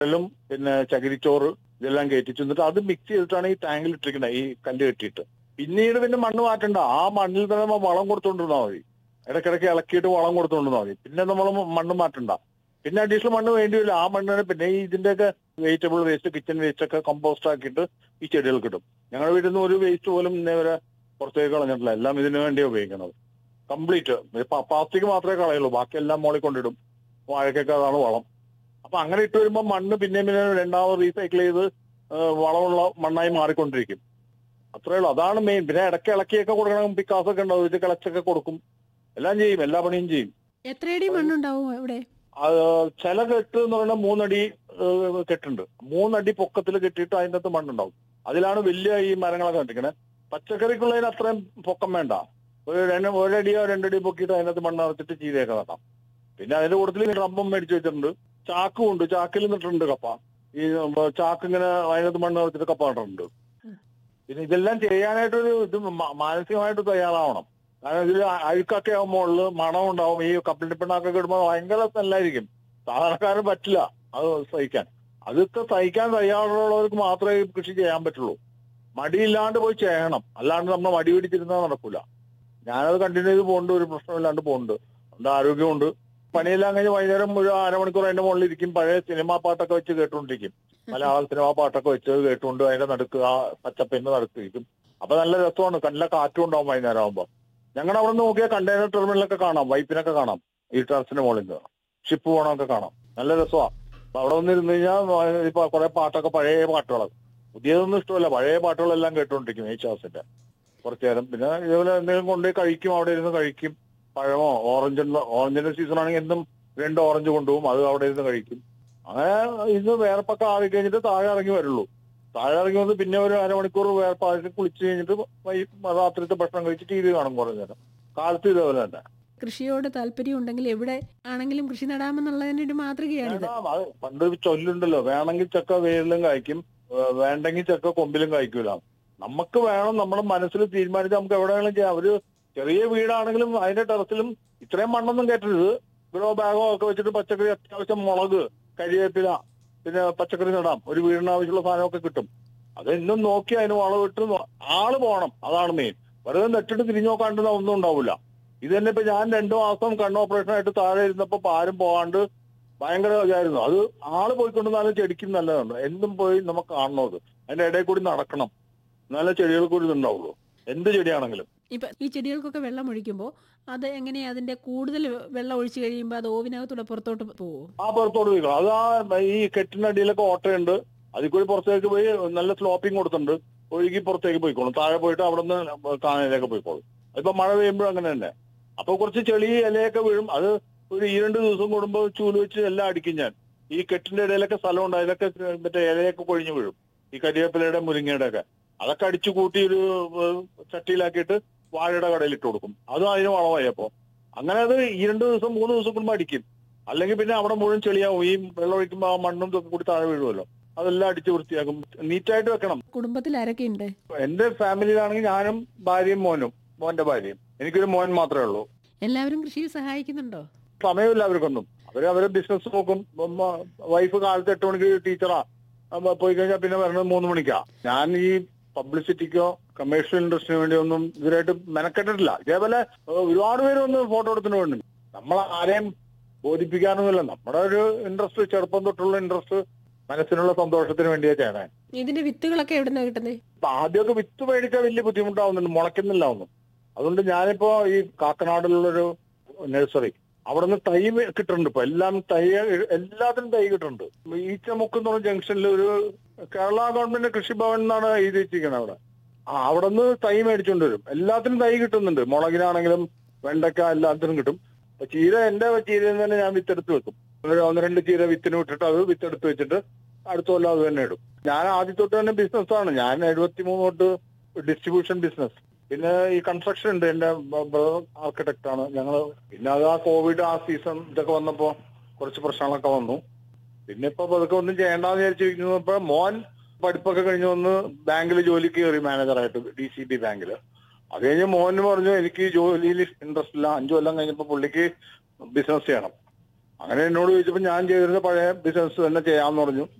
എല്ലാം പിന്നെ ചകിരിച്ചോറ് ഇതെല്ലാം കയറ്റിച്ചു എന്നിട്ട് അത് മിക്സ് ചെയ്തിട്ടാണ് ഈ ടാങ്കിൽ ഇട്ടിരിക്കുന്നത് ഈ കല്ല് കെട്ടിയിട്ട് പിന്നീട് പിന്നെ മണ്ണ് മാറ്റണ്ട ആ മണ്ണിൽ തന്നെ നമ്മൾ വളം കൊടുത്തോണ്ടിരുന്നാൽ മതി ഇടയ്ക്കിടയ്ക്ക് ഇളക്കിയിട്ട് വളം കൊടുത്തോണ്ടിരുന്നാൽ മതി പിന്നെ നമ്മൾ മണ്ണ് മാറ്റണ്ട പിന്നെ അഡീഷണൽ മണ്ണ് വേണ്ടി വരില്ല ആ മണ്ണിന് പിന്നെ ഈ ഇതിന്റെയൊക്കെ വെജിറ്റബിൾ വേസ്റ്റ് കിച്ചൺ വേസ്റ്റ് ഒക്കെ കമ്പോസ്റ്റ് ആക്കിയിട്ട് ഈ ചെടികൾക്ക് ഇടും ഞങ്ങളുടെ വീട്ടിൽ നിന്ന് ഒരു വേസ്റ്റ് പോലും ഇന്നേ വരെ പുറത്തേക്ക് കളഞ്ഞിട്ടില്ല എല്ലാം ഇതിനു വേണ്ടിയാണ് ഉപയോഗിക്കുന്നത് കംപ്ലീറ്റ് പ്ലാസ്റ്റിക് മാത്രമേ കളയുള്ളൂ ബാക്കി എല്ലാം മോളിൽ കൊണ്ടിടും വാഴക്കൊക്കെ അതാണ് വളം അപ്പൊ അങ്ങനെ ഇട്ട് വരുമ്പോൾ മണ്ണ് പിന്നെയും പിന്നെ രണ്ടാമത് റീസൈക്കിൾ ചെയ്ത് ആ, വളമുള്ള മണ്ണായി മാറിക്കൊണ്ടിരിക്കും അത്രേ ഉള്ളൂ അതാണ് മെയിൻ പിന്നെ ഇടയ്ക്ക് ഇളക്കിയൊക്കെ കൊടുക്കണം പിക്കാസൊക്കെ ഉണ്ടാവും ഇത് കിളച്ചൊക്കെ കൊടുക്കും എല്ലാം ചെയ്യും എല്ലാ പണിയും ചെയ്യും എത്രയടി മണ്ണുണ്ടാവും ഇവിടെ അത് ചില കെട്ട് എന്ന് പറയുന്നത് മൂന്നടി ഏഹ്, കെട്ടുണ്ട് മൂന്നടി പൊക്കത്തിൽ കെട്ടിയിട്ട് അതിൻ്റെ അകത്ത് മണ്ണുണ്ടാവും അതിലാണ് വലിയ ഈ മരങ്ങളൊക്കെ നട്ടിരിക്കുന്നത് പച്ചക്കറിക്കുള്ളതിന് അത്രയും പൊക്കം വേണ്ട ഒരു രണ്ട് ഒരടിയോ രണ്ടടിയോ പൊക്കിയിട്ട് അതിനകത്ത് മണ്ണ് നിറച്ചിട്ട് ചീരയൊക്കെ നട്ടാം പിന്നെ അതിന്റെ കൂട്ടത്തിൽ റബ്ബം മേടിച്ച് വെച്ചിട്ടുണ്ട് ചാക്കും ഉണ്ട് ചാക്കിൽ നിന്നിട്ടുണ്ട് കപ്പ ഈ ചാക്ക് ഇങ്ങനെ അതിനകത്ത് മണ്ണ് നിറച്ചിട്ട് കപ്പ നട്ടിട്ടുണ്ട് പിന്നെ ഇതെല്ലാം ചെയ്യാനായിട്ടൊരു ഇത് മ- മാനസികമായിട്ട് തയ്യാറാവണം കാരണം ഇതിൽ അഴുക്കൊക്കെ ആകുമ്പോൾ മണം ഉണ്ടാവും ഈ കപ്പലിന്റെ പിണ്ണാക്കൊക്കെ ഇടുമ്പോൾ ഭയങ്കര നല്ലതായിരിക്കും സാധാരണക്കാരന് പറ്റില്ല അത് സഹിക്കാൻ അതൊക്കെ സഹിക്കാൻ തയ്യാറുള്ളവർക്ക് മാത്രമേ ഈ കൃഷി ചെയ്യാൻ പറ്റുള്ളൂ മടിയില്ലാണ്ട് പോയി ചെയ്യണം അല്ലാണ്ട് നമ്മൾ മടി പിടിച്ചിരുന്നാൽ നടക്കൂല ഞാനത് കണ്ടിന്യൂ ചെയ്ത് പോകുന്നുണ്ട് ഒരു പ്രശ്നമില്ലാണ്ട് പോകുന്നുണ്ട് അതുകൊണ്ട് ആരോഗ്യമുണ്ട് പണിയെല്ലാം കഴിഞ്ഞ് വൈകുന്നേരം ഒരു അരമണിക്കൂർ അതിന്റെ മുകളിൽ ഇരിക്കും പഴയ സിനിമാ പാട്ടൊക്കെ വെച്ച് കേട്ടുകൊണ്ടിരിക്കും മലയാള സിനിമാ പാട്ടൊക്കെ വെച്ച് കേട്ടുകൊണ്ട് അതിന്റെ നടുക്ക് ആ പച്ചപ്പിന്റെ നടുക്ക് ഇരിക്കും അപ്പൊ നല്ല രസമാണ് നല്ല കാറ്റും ഉണ്ടാവും വൈകുന്നേരം ആകുമ്പോൾ ഞങ്ങളുടെ അവിടെ നിന്ന് നോക്കിയാൽ കണ്ടെയ്നർ ടെർമിനലൊക്കെ കാണാം വൈപ്പിനൊക്കെ കാണാം ഈ ടെറസിന്റെ മുകളിൽ നിന്ന് ഷിപ്പ് പോകണമൊക്കെ കാണാം നല്ല രസമാണ് അപ്പൊ അവിടെ വന്ന് ഇരുന്ന് കഴിഞ്ഞാൽ ഇപ്പൊ കുറെ പാട്ടൊക്കെ പഴയ പാട്ടുകളൊക്കെ പുതിയതൊന്നും ഇഷ്ടമല്ല പഴയ പാട്ടുകളെല്ലാം കേട്ടുകൊണ്ടിരിക്കും ഈ ചാസിന്റെ കുറച്ചു നേരം പിന്നെ ഇതുപോലെ എന്തെങ്കിലും കൊണ്ടുപോയി കഴിക്കും അവിടെ ഇരുന്ന് കഴിക്കും പഴമോ ഓറഞ്ചിന്റെ ഓറഞ്ചിന്റെ സീസൺ ആണെങ്കിൽ എന്നും രണ്ട് ഓറഞ്ച് കൊണ്ടുപോകും അത് അവിടെ ഇരുന്ന് കഴിക്കും അങ്ങനെ ഇന്ന് വേർപ്പൊക്കെ ആവി കഴിഞ്ഞിട്ട് താഴെ ഇറങ്ങി വരുള്ളൂ താഴെ ഇറങ്ങി വന്ന് പിന്നെ ഒരു അരമണിക്കൂർ വേർപ്പായിട്ട് കുളിച്ച് കഴിഞ്ഞിട്ട് വൈ- രാത്രിത്തെ ഭക്ഷണം കഴിച്ച് ടി വി കാണും കുറേ നേരം കാലത്ത് ഇതേപോലെ തന്നെ കൃഷിയോട് താല്പര്യം ഉണ്ടെങ്കിൽ എവിടെ ആണെങ്കിലും കൃഷി നടാമെന്നുള്ളതിന്റെ ഒരു മാതൃകയാണിത് വേണം, അത് പണ്ട് ഒരു ചൊല്ലുണ്ടല്ലോ വേണമെങ്കിൽ ചക്ക വേരിലും കായ്ക്കും ഏഹ് വേണ്ടെങ്കിൽ ചക്ക കൊമ്പിലും കായ്ക്കൂല നമുക്ക് വേണം നമ്മുടെ മനസ്സിൽ തീരുമാനിച്ച് നമുക്ക് എവിടെ വേണമെങ്കിലും ചെയ്യാം ഒരു ചെറിയ വീടാണെങ്കിലും അതിന്റെ ടെറസിലും ഇത്രയും മണ്ണൊന്നും കയറ്റരുത് ഗ്രോ ബാഗോ ഒക്കെ വെച്ചിട്ട് പച്ചക്കറി അത്യാവശ്യം മുളക് കരിവേപ്പില പിന്നെ പച്ചക്കറി നടാം ഒരു വീടിന് ആവശ്യമുള്ള സാധനമൊക്കെ കിട്ടും അത് ഇന്നും നോക്കി അതിന് വളമിട്ട് നോ- ആള് പോകണം അതാണ് മെയിൻ വെറുതെ നെട്ടിട്ട് തിരിഞ്ഞു നോക്കാണ്ട് ഒന്നും ഉണ്ടാവില്ല ഇത് തന്നെ ഇപ്പൊ ഞാൻ രണ്ടു മാസം കണ്ണ് ഓപ്പറേഷൻ ആയിട്ട് താഴെ ഇരുന്നപ്പോ ഇപ്പൊ ആരും പോകാണ്ട് ഭയങ്കര ഇതായിരുന്നു അത് ആള് പോയിക്കൊണ്ടിരുന്നാലും ചെടിക്കും നല്ലതാണ് എന്തും പോയി നമുക്ക് കാണണം അത് അതിന്റെ ഇടയിൽ കൂടി നടക്കണം എന്നാലേ ചെടികൾക്ക് ഒരു ഇതുണ്ടാവുള്ളൂ എന്ത് ചെടിയാണെങ്കിലും ഇപ്പൊ ഈ ചെടികൾക്കൊക്കെ വെള്ളം ഒഴിക്കുമ്പോൾ അത് എങ്ങനെയാ അതിന്റെ കൂടുതൽ വെള്ളം ഒഴിച്ചു കഴിയുമ്പോൾ അത് ഓവിനകത്തൂടെ പുറത്തോട്ട് പോവോ ആ പുറത്തോട്ട് പോയിക്കണം അത് ആ ഈ കെട്ടിന്റെ അടിയിലൊക്കെ ഓട്ടയുണ്ട് അതിൽ കൂടി പുറത്തേക്ക് പോയി നല്ല സ്ലോപ്പിംഗ് കൊടുത്തിട്ടുണ്ട് ഒഴുകി പുറത്തേക്ക് പോയിക്കോളും താഴെ പോയിട്ട് അവിടെ നിന്ന് കാനയിലേക്ക് പോയിക്കോളും അതിപ്പോ മഴ പെയ്യുമ്പോഴും അങ്ങനെ തന്നെ അപ്പൊ കുറച്ച് ചെളി ഇലയൊക്കെ വീഴും അത് ഒരു ഈ രണ്ട് ദിവസം കൂടുമ്പോൾ ചൂല് വെച്ച് എല്ലാം അടിക്കും ഞാൻ ഈ കെട്ടിന്റെ ഇടയിലൊക്കെ സ്ഥലമുണ്ട് അതിലൊക്കെ മറ്റേ ഇലയൊക്കെ കൊഴിഞ്ഞു വീഴും ഈ കരിവേപ്പിലയുടെ മുരിങ്ങയുടെ ഒക്കെ അതൊക്കെ അടിച്ചു കൂട്ടി ഒരു ഏഹ്, ചട്ടിയിലാക്കിയിട്ട് വാഴയുടെ കടയിൽ ഇട്ട് കൊടുക്കും അതും അതിന് വളമായി അപ്പോ അങ്ങനെ അത് ഈ രണ്ട് ദിവസം മൂന്ന് ദിവസം കൂടുമ്പോൾ അടിക്കും അല്ലെങ്കിൽ പിന്നെ അവിടെ മുഴുവൻ ചെളിയാവും ഈ വെള്ളം ഒഴിക്കുമ്പോൾ ആ മണ്ണും ഇതൊക്കെ കൂടി താഴെ വീഴുമല്ലോ അതെല്ലാം അടിച്ച് വൃത്തിയാക്കും നീറ്റായിട്ട് വെക്കണം കുടുംബത്തിൽ ആരൊക്കെയുണ്ട് എന്റെ ഫാമിലിയിലാണെങ്കിൽ ഞാനും ഭാര്യയും മോനും മോന്റെ ഭാര്യയും എനിക്കൊരു മോൻ മാത്രമേ ഉള്ളൂ എല്ലാവരും കൃഷിയിൽ സഹായിക്കുന്നുണ്ടോ സമയമില്ല അവർക്കൊന്നും അവര് അവരെ ബിസിനസ് നോക്കും വൈഫ് കാലത്ത് എട്ട് മണിക്ക് ടീച്ചറാ അപ്പൊ പോയി കഴിഞ്ഞാൽ പിന്നെ വരണത് മൂന്ന് മണിക്കാ ഞാൻ ഈ പബ്ലിസിറ്റിക്കോ കമേഴ്ഷ്യൽ ഇൻട്രസ്റ്റിന് വേണ്ടി ഒന്നും ഇതുവരായിട്ട് മെനക്കെട്ടിട്ടില്ല ഇതേപോലെ ഏഹ്, ഒരുപാട് പേര് ഒന്ന് ഫോട്ടോ എടുത്തിന് വേണ്ടി നമ്മൾ ആരെയും ബോധിപ്പിക്കാനൊന്നുമില്ല നമ്മുടെ ഒരു ഇൻട്രസ്റ്റ് ചെറുപ്പം തൊട്ടുള്ള ഇൻട്രസ്റ്റ് മനസ്സിനുള്ള സന്തോഷത്തിന് വേണ്ടിയാ ചെയ്യണേ ഇതിന്റെ വിത്തുകളൊക്കെ എവിടുന്നാ കിട്ടുന്നത് ഇപ്പൊ ആദ്യമൊക്കെ വിത്ത് മേടിക്കാൻ വലിയ ബുദ്ധിമുട്ടാവുന്നുണ്ട് മുളയ്ക്കുന്നില്ല ഒന്നും അതുകൊണ്ട് ഞാനിപ്പോ ഈ കാക്കനാടിലുള്ളൊരു നഴ്സറി അവിടെ നിന്ന് തൈ വേ- കിട്ടുന്നുണ്ട് ഇപ്പൊ എല്ലാം തൈ എല്ലാത്തിനും തൈ കിട്ടുന്നുണ്ട് ഈച്ചമുക്ക് എന്ന് പറഞ്ഞ ജംഗ്ഷനിൽ ഒരു കേരള ഗവൺമെന്റ് കൃഷിഭവൻ എന്നാണ് എഴുതി വെച്ചിരിക്കുന്നത് അവിടെ ആ അവിടെ നിന്ന് തൈ മേടിച്ചുകൊണ്ട് വരും എല്ലാത്തിനും തൈ കിട്ടുന്നുണ്ട് മുളകിനാണെങ്കിലും വെണ്ടക്ക എല്ലാത്തിനും കിട്ടും അപ്പൊ ചീര എന്റെ ചീരയിൽ തന്നെ ഞാൻ വിത്തെടുത്ത് വെക്കും ഒരു ഒന്ന് രണ്ട് ചീര വിത്തിന് വിട്ടിട്ട് അത് വിത്തെടുത്ത് വെച്ചിട്ട് അടുത്ത കൊല്ലം അത് തന്നെ ഇടും ഞാൻ ആദ്യം തൊട്ട് തന്നെ ബിസിനസ് ആണ് ഞാൻ എഴുപത്തി മൂന്ന് തൊട്ട് ഡിസ്ട്രിബ്യൂഷൻ ബിസിനസ് പിന്നെ ഈ കൺസ്ട്രക്ഷൻ ഉണ്ട് എന്റെ ബ്രദർ ആർക്കിടെക്ട് ആണ് ഞങ്ങൾ പിന്നെ അത് ആ കോവിഡ് ആ സീസൺ ഇതൊക്കെ വന്നപ്പോ കുറച്ച് പ്രശ്നങ്ങളൊക്കെ വന്നു പിന്നെ ഇപ്പൊ അതൊക്കെ ഒന്നും ചെയ്യേണ്ടെന്ന് വിചാരിച്ചിരിക്കുന്നപ്പോ മോൻ പഠിപ്പൊക്കെ കഴിഞ്ഞ് വന്ന് ബാങ്കിൽ ജോലിക്ക് കയറി മാനേജറായിട്ട് ഡി സി ബി ബാങ്കിൽ അത് കഴിഞ്ഞ് മോൻ പറഞ്ഞു എനിക്ക് ജോലിയിൽ ഇൻട്രസ്റ്റ് ഇല്ല അഞ്ചു കൊല്ലം കഴിഞ്ഞപ്പോ പുള്ളിക്ക് ബിസിനസ് ചെയ്യണം അങ്ങനെ എന്നോട് ചോദിച്ചപ്പോൾ ഞാൻ ചെയ്തിരുന്ന പഴയ ബിസിനസ് തന്നെ ചെയ്യാമെന്ന് പറഞ്ഞു